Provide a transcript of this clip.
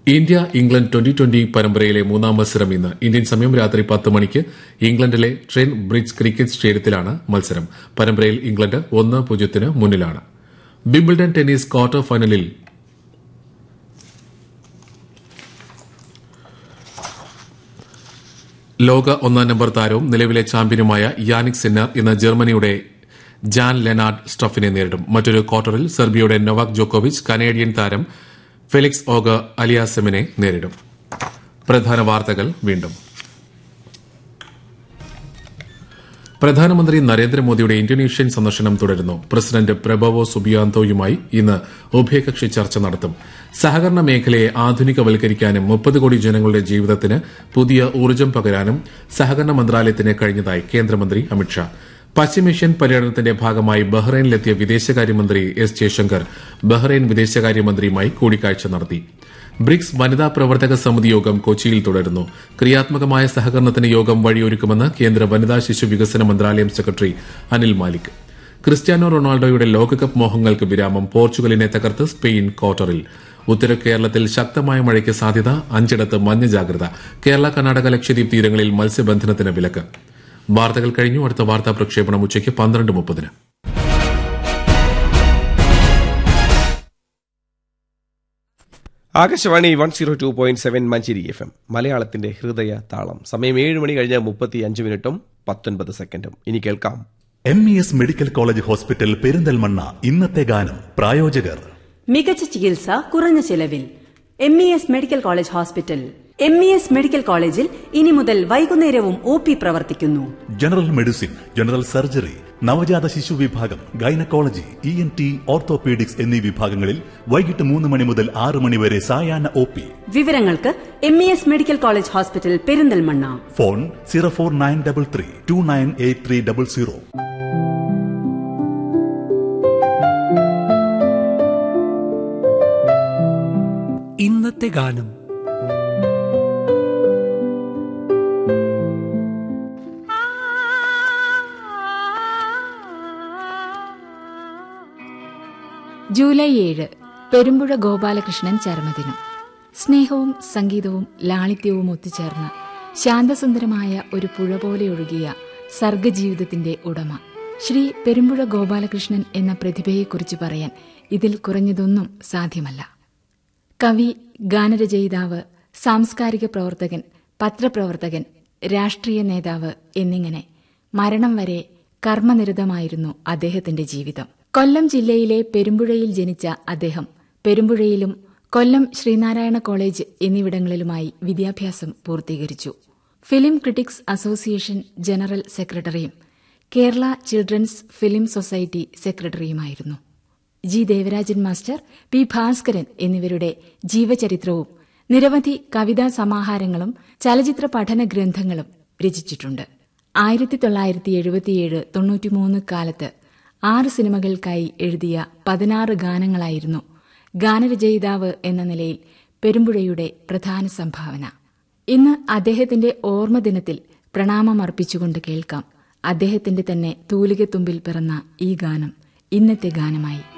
India England twenty twenty പരമ്പരയിലെ മൂന്നാം മത്സരം ഇന്ന് ഇന്ത്യൻ സമയം രാത്രി പത്ത് മണിക്ക് ഇംഗ്ലണ്ടിലെ ട്രെൻ ബ്രിഡ്ജ് ക്രിക്കറ്റ് സ്റ്റേഡിയത്തിലാണ് മത്സരം പരമ്പരയിൽ ഇംഗ്ലണ്ട് ഒന്ന് പൂജ്യത്തിന് മുന്നിലാണ് വിംബിൾഡൺ ടെന്നീസ് ക്വാർട്ടർ ഫൈനലിൽ ലോക ഒന്നാം നമ്പർ താരവും നിലവിലെ ചാമ്പ്യനുമായ യാനിക് സിന്നർ ഇന്ന് ജർമ്മനിയുടെ ജാൻ ലെനാർഡ് സ്റ്റഫിനെ നേരിടും മറ്റൊരു ക്വാർട്ടറിൽ സെർബിയയുടെ നൊവാക് ജോക്കോവിച്ച് കനേഡിയൻ താരം ഫെലിക്സ് ഓഗ അലിയാസെമിനെ നേരിടും പ്രധാന വാർത്തകൾ വീണ്ടും പ്രധാനമന്ത്രി നരേന്ദ്രമോദിയുടെ ഇന്തോനേഷ്യൻ സന്ദർശനം തുടരുന്നു പ്രസിഡന്റ് പ്രബവോ സുബിയാന്തോയുമായി ഇന്ന് ഉഭയകക്ഷി ചർച്ച നടത്തും സഹകരണ മേഖലയെ ആധുനികവൽക്കരിക്കാനും മുപ്പത് കോടി ജനങ്ങളുടെ ജീവിതത്തിന് പുതിയ ഊർജ്ജം പകരാനും സഹകരണ മന്ത്രാലയത്തിന് കഴിഞ്ഞതായി കേന്ദ്രമന്ത്രി അമിത്ഷാ പശ്ചിമേഷ്യൻ പര്യടനത്തിന്റെ ഭാഗമായി ബഹ്റൈനിലെത്തിയ വിദേശകാര്യമന്ത്രി എസ് ജയശങ്കർ ബഹ്റൈൻ വിദേശകാര്യമന്ത്രിയുമായി കൂടിക്കാഴ്ച നടത്തി ബ്രിക്സ് വനിതാ പ്രവർത്തക സമിതി യോഗം കൊച്ചിയിൽ തുടരുന്നു ക്രിയാത്മകമായ സഹകരണത്തിന് യോഗം വഴിയൊരുക്കുമെന്ന് കേന്ദ്ര വനിതാ ശിശു വികസന മന്ത്രാലയം സെക്രട്ടറി അനിൽ മാലിക് ക്രിസ്ത്യാനോ റൊണാൾഡോയുടെ ലോകകപ്പ് മോഹങ്ങൾക്ക് വിരാമം പോർച്ചുഗലിനെ തകർത്ത് സ്പെയിൻ ക്വാർട്ടറിൽ ഉത്തര കേരളത്തിൽ ശക്തമായ മഴയ്ക്ക് സാധ്യത അഞ്ചിടത്ത് മഞ്ഞ ജാഗ്രത കേരള കർണാടക ലക്ഷദ്വീപ് തീരങ്ങളിൽ മത്സ്യബന്ധനത്തിന് വിലക്ക് വാർത്തകൾ കഴിഞ്ഞു അടുത്ത വാർത്താ പ്രക്ഷേപണം ഉച്ചയ്ക്ക് പന്ത്രണ്ട് മുപ്പതിന് Akashvani one zero two point seven Manjeri F M മലയാളത്തിന്റെ ഹൃദയ താളം സമയം ഏഴ് മണി കഴിഞ്ഞ മുപ്പത്തി അഞ്ച് മിനിറ്റും പത്തൊൻപത് സെക്കൻഡും ഇനി കേൾക്കാം M E S medical college hospital Perinthalmanna ഇന്നത്തെ ഗാനം പ്രായോജകർ മികച്ച ചികിത്സ കുറഞ്ഞ ചെലവിൽ M E S medical college hospital M E S medical കോളേജിൽ ഇനി മുതൽ വൈകുന്നേരവും ഒ പി പ്രവർത്തിക്കുന്നു ജനറൽ മെഡിസിൻ ജനറൽ സർജറി നവജാത ശിശു വിഭാഗം gynaecology E N T orthopaedics എന്നീ വിഭാഗങ്ങളിൽ വൈകിട്ട് മൂന്ന് മണി മുതൽ ആറ് മണി വരെ സായാഹ്ന ഒ പി വിവരങ്ങൾക്ക് M E S medical college hospital Perinthalmanna phone zero four nine double three two nine eight three double zero ഇന്നത്തെ ഗാനം ജൂലൈ ഏഴ് പെരുമ്പുഴ ഗോപാലകൃഷ്ണൻ ചരമദിനം സ്നേഹവും സംഗീതവും ലാളിത്യവും ഒത്തുചേർന്ന് ശാന്തസുന്ദരമായ ഒരു പുഴ പോലെ ഒഴുകിയ സർഗജീവിതത്തിന്റെ ഉടമ ശ്രീ പെരുമ്പുഴ ഗോപാലകൃഷ്ണൻ എന്ന പ്രതിഭയെക്കുറിച്ച് പറയാൻ ഇതിൽ കുറഞ്ഞതൊന്നും സാധ്യമല്ല കവി ഗാനരചയിതാവ് സാംസ്കാരിക പ്രവർത്തകൻ പത്രപ്രവർത്തകൻ രാഷ്ട്രീയ നേതാവ് എന്നിങ്ങനെ മരണം വരെ കർമ്മനിരതമായിരുന്നു അദ്ദേഹത്തിന്റെ ജീവിതം കൊല്ലം ജില്ലയിലെ പെരുമ്പുഴയിൽ ജനിച്ച അദ്ദേഹം പെരുമ്പുഴയിലും കൊല്ലം ശ്രീനാരായണ കോളേജ് എന്നിവിടങ്ങളിലുമായി വിദ്യാഭ്യാസം പൂർത്തീകരിച്ചു ഫിലിം ക്രിട്ടിക്സ് അസോസിയേഷൻ ജനറൽ സെക്രട്ടറിയും കേരള ചിൽഡ്രൻസ് ഫിലിം സൊസൈറ്റി സെക്രട്ടറിയുമായിരുന്നു G Devarajan master P Bhaskaran എന്നിവരുടെ ജീവചരിത്രവും നിരവധി കവിതാ സമാഹാരങ്ങളും ചലച്ചിത്ര പഠന ഗ്രന്ഥങ്ങളും രചിച്ചിട്ടുണ്ട് ആയിരത്തി തൊള്ളായിരത്തി എഴുപത്തിയേഴ് തൊണ്ണൂറ്റിമൂന്ന് കാലത്ത് ആറ് സിനിമകൾക്കായി എഴുതിയ പതിനാറ് ഗാനങ്ങളായിരുന്നു ഗാനരചയിതാവ് എന്ന നിലയിൽ പെരുമ്പുഴയുടെ പ്രധാന സംഭാവന ഇന്ന് അദ്ദേഹത്തിന്റെ ഓർമ്മദിനത്തിൽ പ്രണാമം അർപ്പിച്ചുകൊണ്ട് കേൾക്കാം അദ്ദേഹത്തിന്റെ തന്നെ തൂലികത്തുമ്പിൽ പിറന്ന ഈ ഗാനം ഇന്നത്തെ ഗാനമായി